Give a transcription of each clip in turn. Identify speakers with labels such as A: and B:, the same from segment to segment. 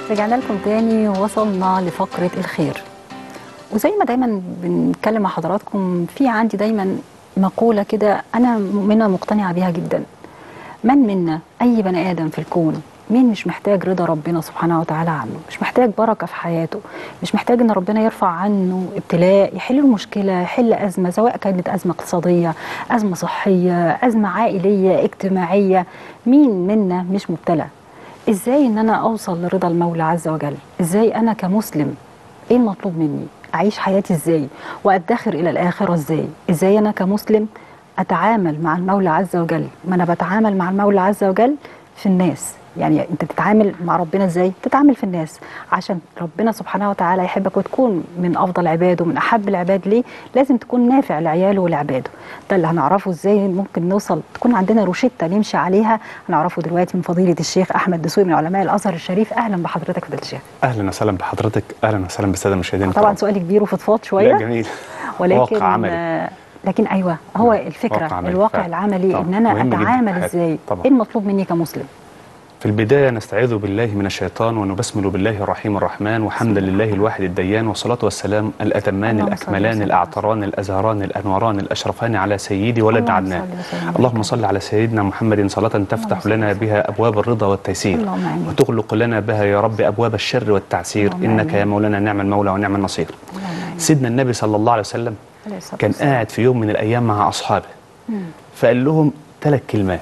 A: رجعنا لكم تاني ووصلنا لفقرة الخير وزي ما دايما بنتكلم مع حضراتكم في عندي دايما مقولة كده أنا مؤمنة مقتنعة بيها جدا من منا أي بني آدم في الكون مين مش محتاج رضا ربنا سبحانه وتعالى عنه مش محتاج بركة في حياته مش محتاج ان ربنا يرفع عنه ابتلاء يحل المشكلة يحل أزمة سواء كانت أزمة اقتصادية أزمة صحية أزمة عائلية اجتماعية مين منا مش مبتلى ازاي ان انا اوصل لرضا المولى عز وجل ازاي انا كمسلم ايه المطلوب مني اعيش حياتي ازاي وادخر الى الاخره ازاي ازاي انا كمسلم اتعامل مع المولى عز وجل ما انا بتعامل مع المولى عز وجل في الناس يعني انت تتعامل مع ربنا ازاي تتعامل في الناس عشان ربنا سبحانه وتعالى يحبك وتكون من افضل عباده ومن احب العباد ليه لازم تكون نافع لعياله ولعباده ده اللي هنعرفه ازاي ممكن نوصل تكون عندنا روشته نمشي عليها هنعرفه دلوقتي من فضيله الشيخ احمد دسوقي من علماء الازهر الشريف اهلا بحضرتك فضيله الشيخ
B: اهلا وسهلا بحضرتك اهلا وسهلا بالساده المشاهدين
A: طبعا سؤال كبير وفضفاض شويه
B: لا جميل
A: ولكن
B: واقع عملي.
A: آه، لكن ايوه هو
B: نعم،
A: الفكره
B: واقع عملي
A: الواقع
B: فعلا.
A: العملي
B: طبعا،
A: ان انا
B: مهم جدا في
A: اتعامل
B: حياتي.
A: ازاي
B: طبعا.
A: ايه المطلوب مني كمسلم
B: في البداية نستعيذ بالله من الشيطان ونبسمل بالله الرحيم الرحمن وحمدا لله الواحد الديان والصلاة والسلام الأتمان
A: اللهم صل
B: الأكملان
A: وسلم.
B: الأعطران الأزهران الأنوران الأشرفان على سيدي ولد
A: اللهم
B: عدنان
A: صل وسلم وبارك
B: اللهم صل على سيدنا محمد صلاة تفتح
A: صل
B: لنا
A: وسلم.
B: بها أبواب الرضا والتيسير
A: اللهم آمين.
B: وتغلق لنا بها يا رب أبواب الشر والتعسير
A: اللهم
B: إنك
A: آمين.
B: يا مولانا نعم المولى ونعم النصير
A: اللهم آمين.
B: سيدنا النبي صلى الله عليه وسلم
A: عليه الصلاة
B: كان
A: والسلام.
B: قاعد في يوم من الأيام مع أصحابه
A: مم.
B: فقال لهم ثلاث كلمات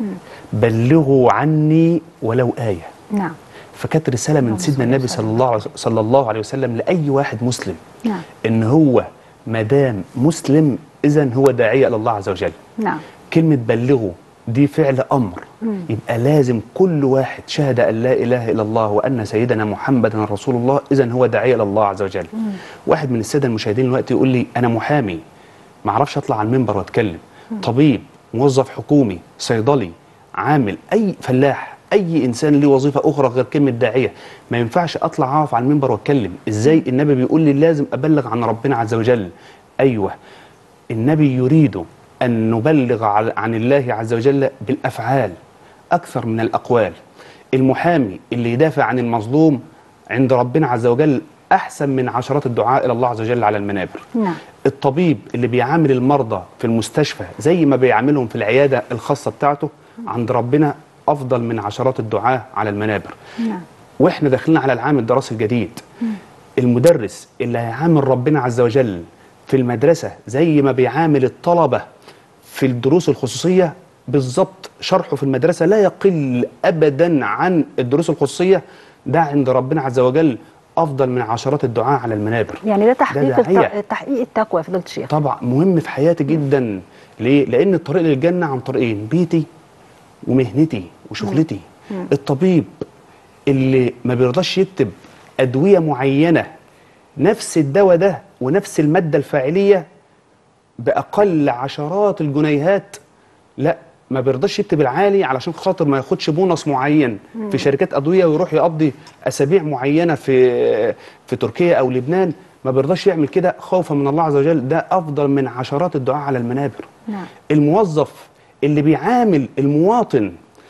B: بلغوا عني ولو آية
A: نعم
B: فكانت رسالة من
A: اللهم
B: سيدنا
A: صل
B: النبي
A: وسلم.
B: صلى الله عليه صلى الله عليه وسلم لأي واحد مسلم
A: نعم
B: إن هو ما دام مسلم إذا هو داعية إلى الله عز وجل
A: نعم
B: كلمة بلغوا دي فعل أمر
A: مم.
B: يبقى لازم كل واحد شهد أن لا إله إلا الله وأن سيدنا محمدا رسول الله إذا هو داعية إلى الله عز وجل واحد من السادة المشاهدين دلوقتي يقول لي أنا محامي ما اعرفش أطلع على المنبر وأتكلم طبيب موظف حكومي صيدلي عامل أي فلاح أي إنسان ليه وظيفة أخرى غير كلمة داعية ما ينفعش أطلع أقف على المنبر وأتكلم إزاي النبي بيقول لي لازم أبلغ عن ربنا عز وجل أيوه النبي يريد أن نبلغ عل- عن الله عز وجل بالأفعال أكثر من الأقوال المحامي اللي يدافع عن المظلوم عند ربنا عز وجل أحسن من عشرات الدعاء إلى الله عز وجل على المنابر
A: نعم
B: الطبيب اللي بيعامل المرضى في المستشفى زي ما بيعاملهم في العيادة الخاصة بتاعته عند ربنا أفضل من عشرات الدعاء على المنابر
A: نعم
B: واحنا داخلين على العام الدراسي الجديد المدرس اللي هيعامل ربنا عز وجل في المدرسة زي ما بيعامل الطلبة في الدروس الخصوصية بالظبط شرحه في المدرسة لا يقل أبدا عن الدروس الخصوصية ده عند ربنا عز وجل أفضل من عشرات الدعاء على المنابر
A: يعني ده تحقيق
B: داعية.
A: الت... تحقيق التقوى يا فضيله الشيخ
B: طبعا مهم في حياتي جدا ليه؟ لأن الطريق للجنة عن طريقين بيتي ومهنتي وشغلتي الطبيب اللي ما بيرضاش يكتب أدوية معينة نفس الدواء ده ونفس المادة الفاعلية بأقل عشرات الجنيهات لا ما بيرضاش يكتب العالي علشان خاطر ما ياخدش بونص معين في شركات أدوية ويروح يقضي أسابيع معينة في في تركيا أو لبنان ما بيرضاش يعمل كده خوفا من الله عز وجل ده أفضل من عشرات الدعاء على المنابر
A: نعم
B: الموظف اللي بيعامل المواطن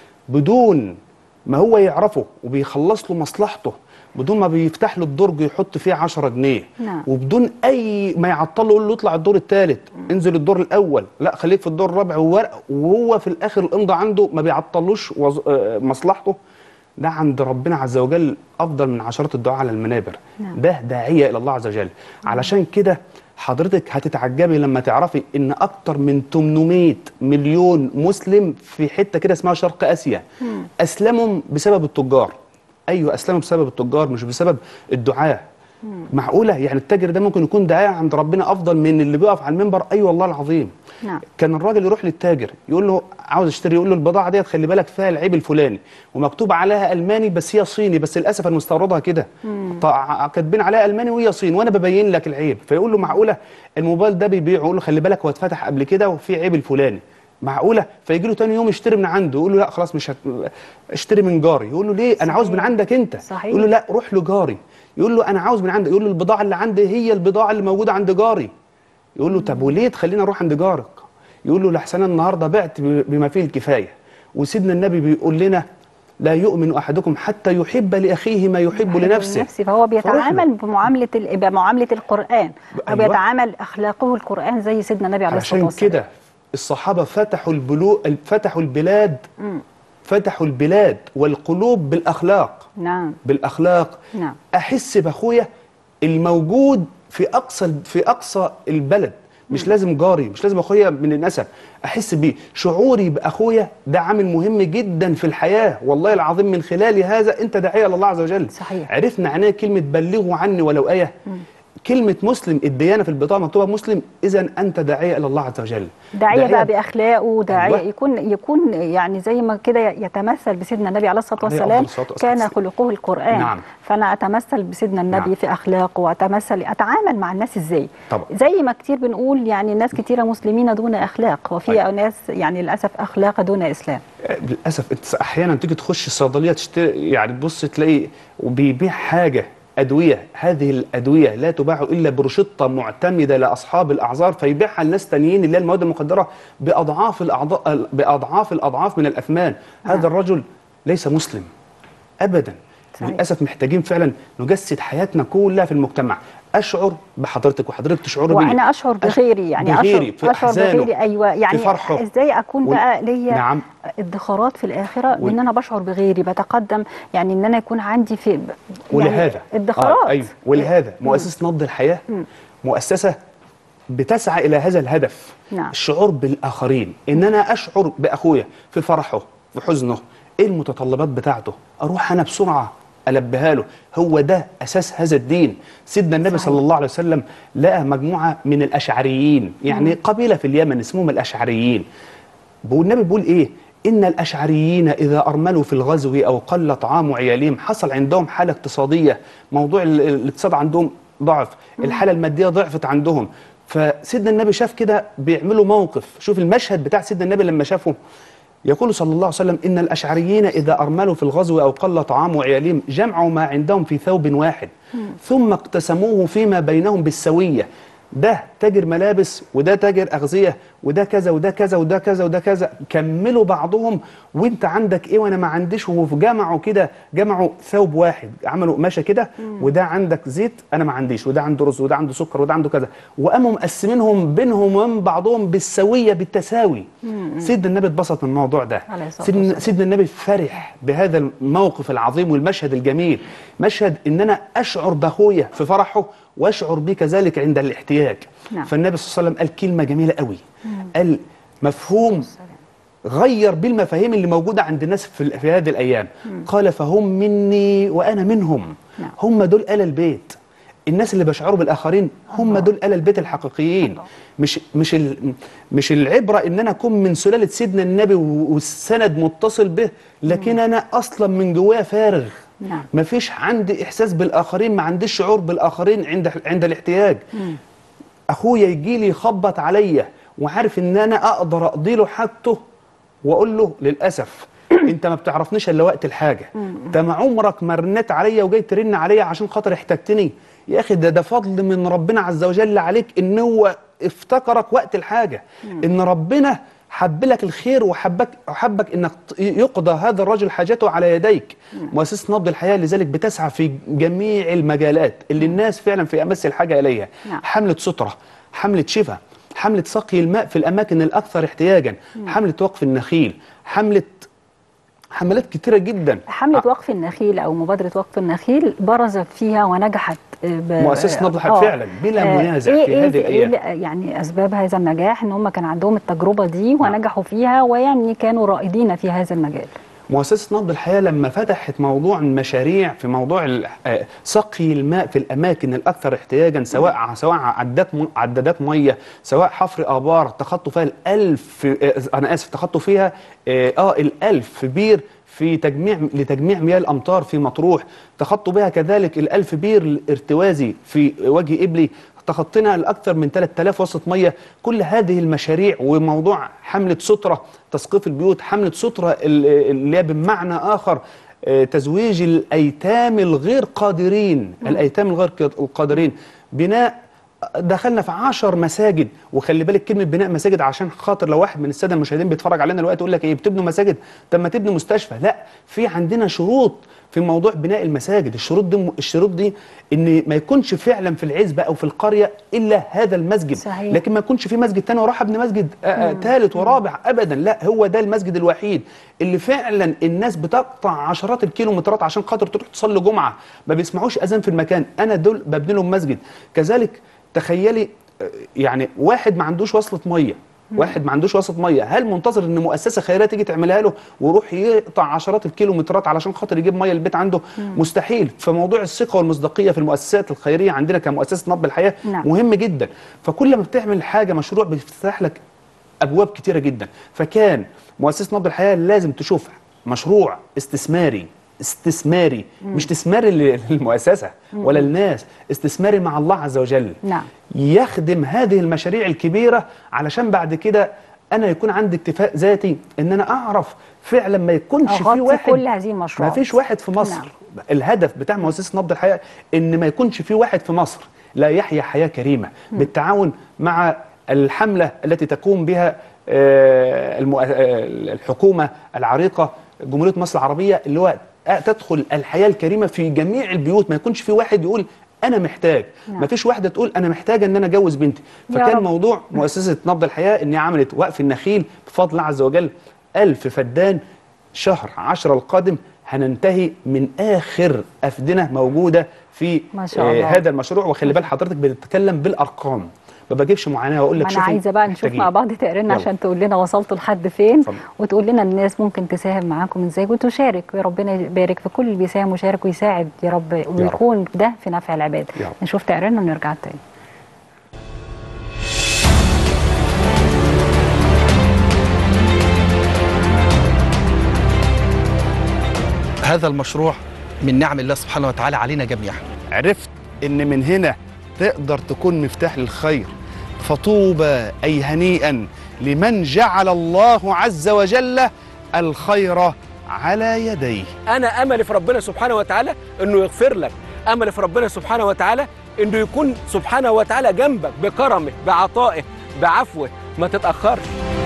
B: بدون ما هو يعرفه وبيخلص له مصلحته بدون ما بيفتح له الدرج يحط فيه 10 جنيه
A: نعم.
B: وبدون اي ما يعطله يقول له اطلع الدور الثالث انزل الدور الاول لا خليك في الدور الرابع وورق وهو في الاخر الامضى عنده ما بيعطلوش وظ... آه، مصلحته ده عند ربنا عز وجل افضل من عشرات الدعاء على المنابر
A: نعم.
B: ده داعيه الى الله عز وجل علشان كده حضرتك هتتعجبي لما تعرفي ان اكتر من 800 مليون مسلم في حته كده اسمها شرق اسيا اسلموا بسبب التجار ايوه اسلموا بسبب التجار مش بسبب الدعاء معقوله يعني التاجر ده ممكن يكون داعيه عند ربنا افضل من اللي بيقف على المنبر اي أيوة والله العظيم
A: نعم.
B: كان الراجل يروح للتاجر يقول له عاوز اشتري يقول له البضاعه ديت خلي بالك فيها العيب الفلاني ومكتوب عليها الماني بس هي صيني بس للاسف انا مستوردها كده طا- كاتبين عليها الماني وهي صين وانا ببين لك العيب فيقول له معقوله الموبايل ده بيبيعه يقول له خلي بالك هو اتفتح قبل كده وفي عيب الفلاني معقوله فيجي له تاني يوم يشتري من عنده يقول له لا خلاص مش هت... اشتري من جاري يقول له ليه انا عاوز من
A: صحيح.
B: عندك انت
A: صحيح.
B: يقول له لا روح لجاري يقول له انا عاوز من عندك يقول له البضاعه اللي عندي هي البضاعه اللي موجوده عند جاري يقول له طب وليه تخليني اروح عند جارك يقول له لحسن النهارده بعت ب- بما فيه الكفايه وسيدنا النبي بيقول لنا لا يؤمن احدكم حتى يحب لاخيه ما يحب لنفسه
A: لنفسه فهو بيتعامل
B: فرحنا.
A: بمعامله ال- بمعامله القران او
B: أيوة.
A: بيتعامل اخلاقه القران زي سيدنا النبي عليه الصلاه
B: عشان
A: والسلام
B: كده الصحابه فتحوا البلو فتحوا البلاد فتحوا البلاد والقلوب بالاخلاق
A: نعم
B: بالاخلاق
A: نعم.
B: احس باخويا الموجود في اقصى في اقصى البلد مش لازم جاري مش لازم اخويا من النسب احس بيه شعوري باخويا ده عامل مهم جدا في الحياه والله العظيم من خلال هذا انت داعيه لله عز وجل
A: صحيح.
B: عرفنا عنها كلمه بلغوا عني ولو ايه كلمة مسلم الديانة في البطاقة مكتوبة مسلم إذا أنت داعية إلى الله عز وجل
A: داعية بقى باخلاقه داعية
B: أيوة.
A: يكون يكون يعني زي ما كده يتمثل بسيدنا النبي عليه الصلاه
B: عليه
A: والسلام
B: أفضل الصلاة والسلام.
A: كان خلقه القران
B: نعم.
A: فانا اتمثل بسيدنا النبي
B: نعم.
A: في اخلاقه واتمثل اتعامل مع الناس ازاي
B: طبعا.
A: زي ما كتير بنقول يعني ناس كتيره مسلمين دون اخلاق وفي
B: أيوة.
A: ناس يعني للاسف اخلاق دون اسلام
B: للاسف انت احيانا تيجي تخش الصيدليه تشتري يعني تبص تلاقي وبيبيع حاجه ادويه هذه الادويه لا تباع الا بروشته معتمده لاصحاب الاعذار فيبيعها لناس تانيين اللي هي المواد المخدره باضعاف الاعضاء باضعاف الاضعاف من الاثمان هذا الرجل ليس مسلم ابدا
A: صحيح.
B: للاسف محتاجين فعلا نجسد حياتنا كلها في المجتمع اشعر بحضرتك وحضرتك تشعر بي
A: وانا اشعر بغيري يعني
B: بغيري
A: اشعر
B: في
A: اشعر
B: أحزانه،
A: بغيري ايوه يعني
B: في فرحه
A: ازاي اكون
B: وال-
A: بقى ليا
B: نعم.
A: ادخارات في الاخره
B: وال-
A: ان انا بشعر بغيري بتقدم يعني ان انا يكون عندي في يعني
B: ولهذا
A: ادخارات
B: آه ايوه ولهذا مؤسسه نبض الحياه مؤسسه بتسعى الى هذا الهدف
A: نعم.
B: الشعور بالاخرين ان انا اشعر باخويا في فرحه في حزنه ايه المتطلبات بتاعته اروح انا بسرعه البيها له هو ده اساس هذا الدين سيدنا النبي
A: صحيح.
B: صلى الله عليه وسلم لقى مجموعه من الاشعريين يعني قبيله في اليمن اسمهم الاشعريين والنبي بيقول ايه ان الاشعريين اذا ارملوا في الغزو او قل طعام عيالهم حصل عندهم حاله اقتصاديه موضوع ال- ال- الاقتصاد عندهم ضعف الحاله الماديه ضعفت عندهم فسيدنا النبي شاف كده بيعملوا موقف شوف المشهد بتاع سيدنا النبي لما شافه يقول صلى الله عليه وسلم ان الاشعريين اذا ارملوا في الغزو او قل طعام عيالهم جمعوا ما عندهم في ثوب واحد ثم اقتسموه فيما بينهم بالسويه ده تاجر ملابس وده تاجر اغذيه وده كذا وده كذا وده كذا وده كذا كملوا بعضهم وانت عندك ايه وانا ما عنديش وجمعوا كده جمعوا ثوب واحد عملوا قماشه كده وده عندك زيت انا ما عنديش وده عنده رز وده عنده سكر وده عنده كذا وقاموا مقسمينهم بينهم وبين بعضهم بالسويه بالتساوي سيدنا النبي اتبسط من الموضوع ده
A: عليه الصلاة
B: سيدنا,
A: والسلام.
B: سيدنا النبي فرح بهذا الموقف العظيم والمشهد الجميل مشهد ان انا اشعر باخويا في فرحه واشعر بيه كذلك عند الاحتياج
A: نعم.
B: فالنبي صلى الله عليه وسلم قال كلمه جميله قوي قال مفهوم غير بالمفاهيم اللي موجوده عند الناس في, في هذه الايام قال فهم مني وانا منهم
A: نعم.
B: هم دول آل البيت الناس اللي بيشعروا بالاخرين هم دول آل البيت الحقيقيين
A: الله.
B: مش مش ال- مش العبره ان انا اكون من سلاله سيدنا النبي و- والسند متصل به لكن انا اصلا من جوايا فارغ
A: نعم.
B: مفيش عندي احساس بالاخرين ما عنديش شعور بالاخرين عند عند الاحتياج اخويا يجي لي يخبط عليا وعارف ان انا اقدر اقضي له حاجته واقول له للاسف انت ما بتعرفنيش الا وقت الحاجه انت ما عمرك ما رنيت عليا وجاي ترن عليا عشان خاطر احتجتني يا اخي ده ده فضل من ربنا عز وجل عليك ان هو افتكرك وقت الحاجه ان ربنا حب لك الخير وحبك وحبك انك ت- يقضى هذا الرجل حاجته على يديك مؤسسه نبض الحياه لذلك بتسعى في جميع المجالات اللي الناس فعلا في امس الحاجه اليها
A: نعم.
B: حمله ستره حمله شفاء حمله سقي الماء في الاماكن الاكثر احتياجا حمله وقف النخيل حمله حملات كتيره جدا
A: حملة وقف النخيل أو مبادرة وقف النخيل برزت فيها ونجحت ب-
B: مؤسسة نبض الحياة
A: آه.
B: فعلا بلا
A: آه،
B: منازع
A: إيه
B: في
A: إيه
B: هذه
A: إيه
B: الأيام.
A: يعني أسباب هذا النجاح إن هم كان عندهم التجربة دي ونجحوا فيها ويعني كانوا رائدين في هذا المجال
B: مؤسسة نبض الحياة لما فتحت موضوع المشاريع في موضوع ال- آه، سقي الماء في الأماكن الأكثر احتياجا سواء سواء عدات م- عدادات مية سواء حفر آبار تخطوا فيها الألف آه، أنا آسف تخطوا فيها آه آه، الألف بير في تجميع لتجميع مياه الأمطار في مطروح تخطوا بها كذلك الألف بير الارتوازي في وجه إبلي تخطينا الأكثر من 3000 وسط مية كل هذه المشاريع وموضوع حملة سترة تسقيف البيوت حملة سترة ال- اللي هي بمعنى آخر آه، تزويج الأيتام الغير قادرين الأيتام الغير ق- القادرين بناء دخلنا في عشر مساجد وخلي بالك كلمه بناء مساجد عشان خاطر لو واحد من الساده المشاهدين بيتفرج علينا دلوقتي يقول لك ايه بتبنوا مساجد طب ما تبنوا مستشفى لا في عندنا شروط في موضوع بناء المساجد الشروط دي الشروط دي ان ما يكونش فعلا في العزبه او في القريه الا هذا المسجد
A: صحيح.
B: لكن ما يكونش في مسجد تاني وراح ابن مسجد ثالث ورابع ابدا لا هو ده المسجد الوحيد اللي فعلا الناس بتقطع عشرات الكيلومترات عشان خاطر تروح تصلي جمعه ما بيسمعوش اذان في المكان انا دول ببني لهم مسجد كذلك تخيلي آه، يعني واحد ما عندوش وصله ميه واحد ما عندوش وسط ميه هل منتظر ان مؤسسه خيريه تيجي تعملها له ويروح يقطع عشرات الكيلومترات علشان خاطر يجيب ميه البيت عنده مستحيل فموضوع الثقه والمصداقيه في المؤسسات الخيريه عندنا كمؤسسه نبض الحياه
A: نعم.
B: مهم جدا فكل ما بتعمل حاجه مشروع بيفتح لك ابواب كتيره جدا فكان مؤسسه نبض الحياه لازم تشوف مشروع استثماري استثماري مش استثماري لل- للمؤسسه ولا الناس استثماري مع الله عز وجل
A: نعم.
B: يخدم هذه المشاريع الكبيره علشان بعد كده انا يكون عندي اكتفاء ذاتي ان انا اعرف فعلا ما يكونش في
A: أغطي
B: واحد
A: كل هذه
B: ما
A: المشروعات.
B: فيش واحد في مصر
A: نعم.
B: الهدف بتاع مؤسسه نبض الحياه ان ما يكونش في واحد في مصر لا يحيا حياه كريمه بالتعاون مع الحمله التي تقوم بها آه، المؤ- آه، الحكومه العريقه جمهوريه مصر العربيه اللي هو تدخل الحياه الكريمه في جميع البيوت ما يكونش في واحد يقول انا محتاج
A: نعم.
B: ما فيش واحده تقول انا محتاجه ان انا اجوز بنتي
A: يا
B: فكان
A: رب.
B: موضوع مؤسسه نبض الحياه ان هي عملت وقف النخيل بفضل الله عز وجل ألف فدان شهر عشرة القادم هننتهي من آخر أفدنة موجودة في
A: ما شاء الله.
B: هذا المشروع وخلي بال حضرتك بتتكلم بالأرقام ما بجيبش معاناة وأقول لك
A: ما انا
B: شوفوا
A: عايزه بقى نشوف
B: محتاجين.
A: مع بعض تقريرنا
B: يلا.
A: عشان تقول لنا وصلتوا لحد فين
B: اتفضل.
A: وتقول لنا الناس ممكن تساهم معاكم ازاي وتشارك يا ربنا يبارك في كل اللي بيساهم ويشارك ويساعد يا رب ويكون ده في نفع العباد
B: يا رب.
A: نشوف تقريرنا ونرجع تاني
C: هذا المشروع من نعم الله سبحانه وتعالى علينا جميعا
B: عرفت ان من هنا تقدر تكون مفتاح للخير فطوبى اي هنيئا لمن جعل الله عز وجل الخير على يديه
D: انا املي في ربنا سبحانه وتعالى انه يغفر لك املي في ربنا سبحانه وتعالى انه يكون سبحانه وتعالى جنبك بكرمه بعطائه بعفوه ما تتاخرش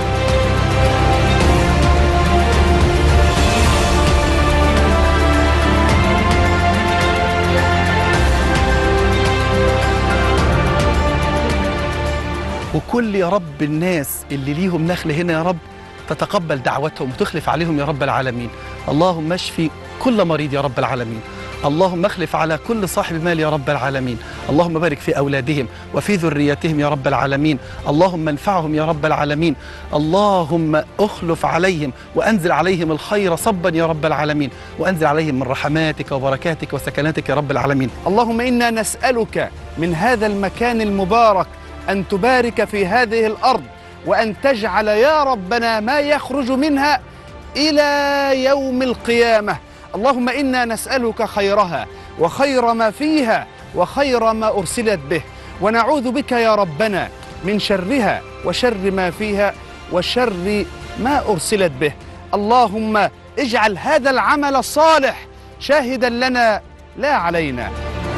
C: وكل يا رب الناس اللي ليهم نخل هنا يا رب تتقبل دعوتهم وتخلف عليهم يا رب العالمين اللهم اشفي كل مريض يا رب العالمين اللهم اخلف على كل صاحب مال يا رب العالمين اللهم بارك في أولادهم وفي ذريتهم يا رب العالمين اللهم انفعهم يا رب العالمين اللهم اخلف عليهم وأنزل عليهم الخير صبا يا رب العالمين وأنزل عليهم من رحماتك وبركاتك وسكناتك يا رب العالمين
B: اللهم انا نسالك من هذا المكان المبارك ان تبارك في هذه الارض وان تجعل يا ربنا ما يخرج منها الى يوم القيامه اللهم انا نسالك خيرها وخير ما فيها وخير ما ارسلت به ونعوذ بك يا ربنا من شرها وشر ما فيها وشر ما ارسلت به اللهم اجعل هذا العمل الصالح شاهدا لنا لا علينا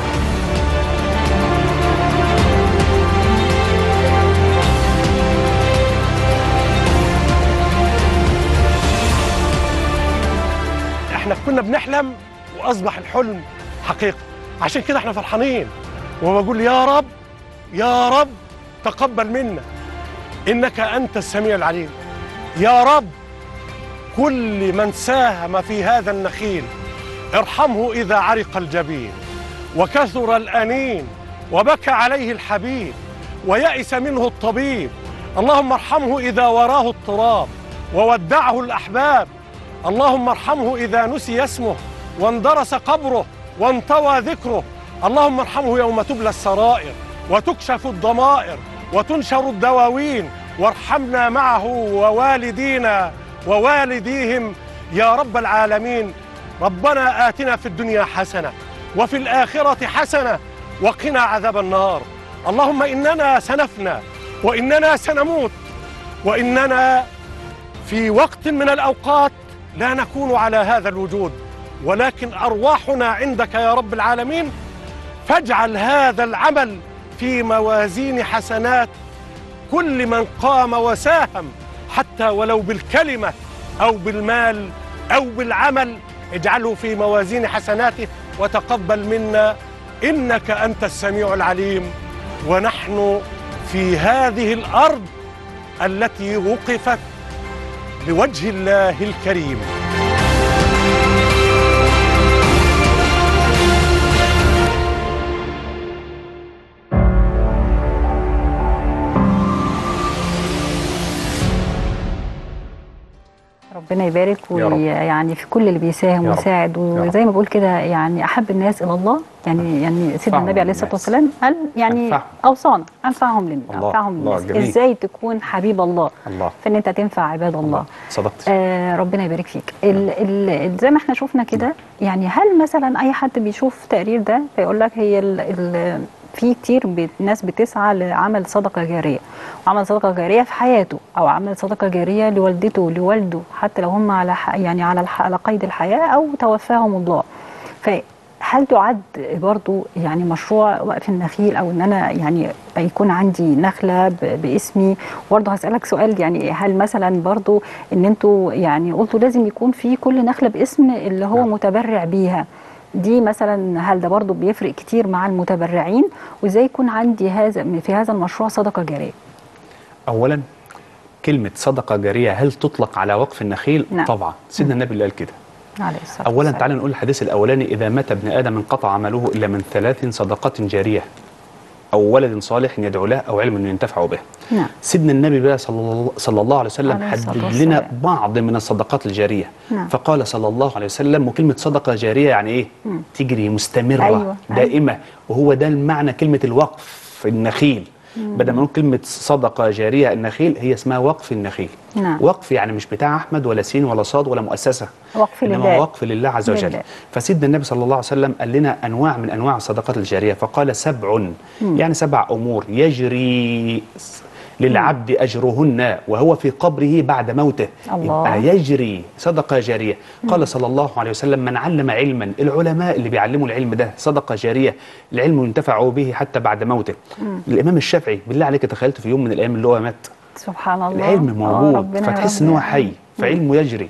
E: احنا كنا بنحلم واصبح الحلم حقيقه عشان كده احنا فرحانين وبقول يا رب يا رب تقبل منا انك انت السميع العليم يا رب كل من ساهم في هذا النخيل ارحمه اذا عرق الجبين وكثر الانين وبكى عليه الحبيب ويأس منه الطبيب اللهم ارحمه اذا وراه التراب وودعه الاحباب اللهم ارحمه إذا نسي اسمه واندرس قبره وانطوى ذكره اللهم ارحمه يوم تبلى السرائر وتكشف الضمائر وتنشر الدواوين وارحمنا معه ووالدينا ووالديهم يا رب العالمين ربنا آتنا في الدنيا حسنة وفي الآخرة حسنة وقنا عذاب النار اللهم إننا سنفنى وإننا سنموت وإننا في وقت من الأوقات لا نكون على هذا الوجود ولكن أرواحنا عندك يا رب العالمين فاجعل هذا العمل في موازين حسنات كل من قام وساهم حتى ولو بالكلمة أو بالمال أو بالعمل اجعله في موازين حسناته وتقبل منا إنك أنت السميع العليم ونحن في هذه الأرض التي وقفت لوجه الله الكريم
A: ربنا يبارك
B: يا رب.
A: ويعني في كل اللي بيساهم
B: يا رب.
A: ويساعد
B: يا رب.
A: وزي ما بقول كده يعني احب الناس الى الله يعني يعني سيدنا
B: أنفعهم
A: النبي عليه الصلاه
B: للناس.
A: والسلام قال يعني
B: أنفعهم.
A: اوصانا انفعهم للناس
B: الله.
A: انفعهم
B: الله.
A: للناس
B: جميل.
A: ازاي تكون حبيب الله
B: الله
A: في ان انت تنفع عباد الله
B: صدقت
A: آه ربنا يبارك فيك ال ال زي ما احنا شفنا كده يعني هل مثلا اي حد بيشوف التقرير ده فيقول لك هي ال ال في كتير بت- ناس بتسعى لعمل صدقه جاريه وعمل صدقه جاريه في حياته او عمل صدقه جاريه لوالدته لوالده حتى لو هم على ح- يعني على الح- على قيد الحياه او توفاهم الله فهل تعد برضو يعني مشروع وقف النخيل او ان انا يعني يكون عندي نخله ب- باسمي برضه هسالك سؤال يعني هل مثلا برضو ان انتوا يعني قلتوا لازم يكون في كل نخله باسم اللي هو
B: نعم.
A: متبرع بيها دي مثلا هل ده برضو بيفرق كتير مع المتبرعين وازاي يكون عندي هذا في هذا المشروع صدقه جاريه
B: اولا كلمه صدقه جاريه هل تطلق على وقف النخيل
A: نعم.
B: طبعا سيدنا النبي اللي قال كده
A: عليه الصلاه
B: اولا
A: والسلام.
B: تعالى نقول الحديث الاولاني اذا مات ابن ادم انقطع عمله الا من ثلاث صدقات جاريه او ولد صالح يدعو له او علم ينتفع به
A: نعم
B: سيدنا النبي بقى صلى الله, صلى الله عليه وسلم
A: عليه الصلاة
B: حدد لنا
A: والسلام.
B: بعض من الصدقات الجاريه
A: نعم.
B: فقال صلى الله عليه وسلم وكلمه صدقه جاريه يعني ايه
A: مم.
B: تجري مستمره
A: أيوة،
B: دائمه وهو ده المعنى كلمه الوقف في النخيل بدل ما نقول كلمه صدقه جاريه النخيل هي اسمها وقف النخيل
A: نعم.
B: وقف يعني مش بتاع احمد ولا سين ولا صاد ولا مؤسسه
A: وقف
B: إنما
A: لله.
B: وقف لله عز وجل
A: لله.
B: فسيدنا النبي صلى الله عليه وسلم قال لنا انواع من انواع الصدقات الجاريه فقال سبع يعني سبع امور يجري للعبد اجرهن وهو في قبره بعد موته
A: الله.
B: يبقى يجري صدقه جاريه قال صلى الله عليه وسلم من علم علما العلماء اللي بيعلموا العلم ده صدقه جاريه العلم ينتفع به حتى بعد موته الامام الشافعي بالله عليك تخيلت في يوم من الايام اللي هو مات
A: سبحان الله
B: العلم
A: آه،
B: موجود
A: ربنا يا
B: فتحس
A: رب
B: ان هو
A: يعني.
B: حي فعلمه يجري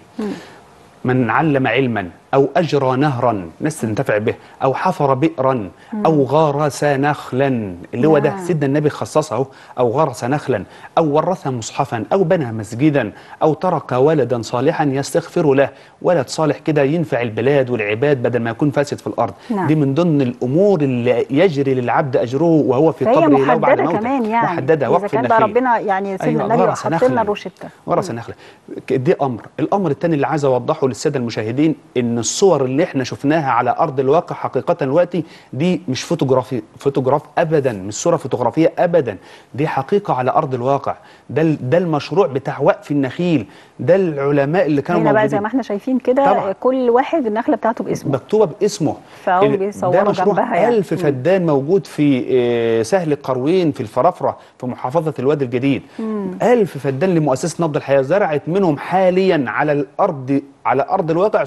B: من علم علما او اجرى نهرا ناس تنتفع به او حفر بئرا او غرس نخلا اللي هو ده
A: نعم.
B: سيدنا النبي خصصه أهو، او غرس نخلا او ورث مصحفا او بنى مسجدا او ترك ولدا صالحا يستغفر له ولد صالح كده ينفع البلاد والعباد بدل ما يكون فاسد في الارض
A: نعم.
B: دي من ضمن الامور اللي يجري للعبد اجره وهو في
A: فهي
B: قبره لو بعد
A: محدده
B: موته
A: كمان يعني
B: محدده
A: اذا
B: وقف
A: كان بقى
B: النخيل
A: ربنا يعني سيدنا
B: أيوة،
A: النبي
B: غرس
A: حط لنا
B: نخلا.
A: الروشته
B: ورث نخله ك- دي امر الامر الثاني اللي عايز اوضحه للساده المشاهدين ان الصور اللي احنا شفناها على ارض الواقع حقيقه دلوقتي دي مش فوتوغرافي فوتوغراف ابدا مش صوره فوتوغرافيه ابدا دي حقيقه على ارض الواقع ده ال- ده المشروع بتاع وقف النخيل ده العلماء اللي كانوا
A: هنا بقى زي
B: موجودين
A: ما احنا شايفين كده
B: طبعا.
A: كل واحد النخله بتاعته باسمه
B: مكتوبه باسمه
A: فهم
B: ال-
A: بيصوروا
B: ده مشروع
A: جنبها يعني.
B: ألف
A: مم.
B: فدان موجود في آه، سهل القروين في الفرافرة في محافظة الوادي الجديد ألف فدان لمؤسسة نبض الحياة زرعت منهم حاليا على الأرض على أرض الواقع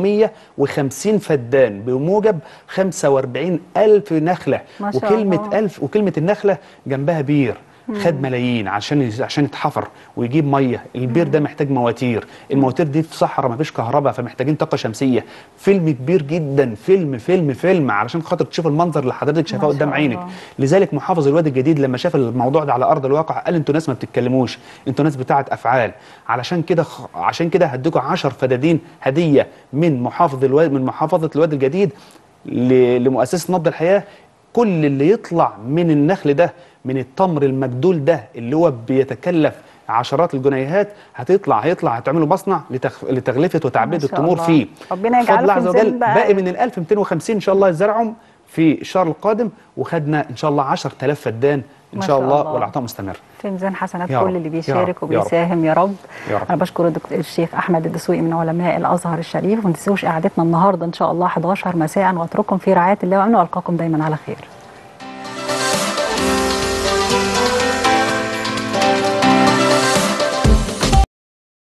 B: 750 فدان بموجب 45 ألف نخلة
A: ما شاء
B: وكلمة
A: الله.
B: ألف وكلمة النخلة جنبها بير خد ملايين عشان عشان يتحفر ويجيب ميه البير ده محتاج مواتير المواتير دي في صحراء ما فيش كهرباء فمحتاجين طاقه شمسيه فيلم كبير جدا فيلم فيلم فيلم علشان خاطر تشوف المنظر اللي حضرتك شايفاه
A: ما
B: قدام
A: شاء
B: عينك
A: الله.
B: لذلك محافظ الوادي الجديد لما شاف الموضوع ده على ارض الواقع قال انتوا ناس ما بتتكلموش انتوا ناس بتاعه افعال علشان كده خ... عشان كده هديكوا 10 فدادين هديه من محافظ الوادي من محافظه الوادي الجديد ل... لمؤسسه نبض الحياه كل اللي يطلع من النخل ده من التمر المجدول ده اللي هو بيتكلف عشرات الجنيهات هتطلع هيطلع هتعملوا مصنع لتخ... لتغلفه وتعبئه
A: ما شاء
B: التمور
A: الله.
B: فيه
A: ربنا
B: بفضل
A: يجعله
B: الله
A: في
B: عز
A: ميزان
B: وجل
A: بقى.
B: باقي من ال 1250 ان شاء الله يزرعهم في الشهر القادم وخدنا ان شاء الله 10000 فدان ان
A: ما
B: شاء
A: شاء
B: الله
A: الله.
B: والعطاء مستمر
A: في ميزان حسنات
B: يا
A: كل
B: رب،
A: اللي
B: يا
A: بيشارك
B: رب، يا رب.
A: وبيساهم يا رب
B: يا رب.
A: انا بشكر الدكتور الشيخ احمد الدسوقي من علماء الازهر الشريف وما تنسوش قعدتنا النهارده ان شاء الله 11 مساء واترككم في رعايه الله وامنه والقاكم دايما على خير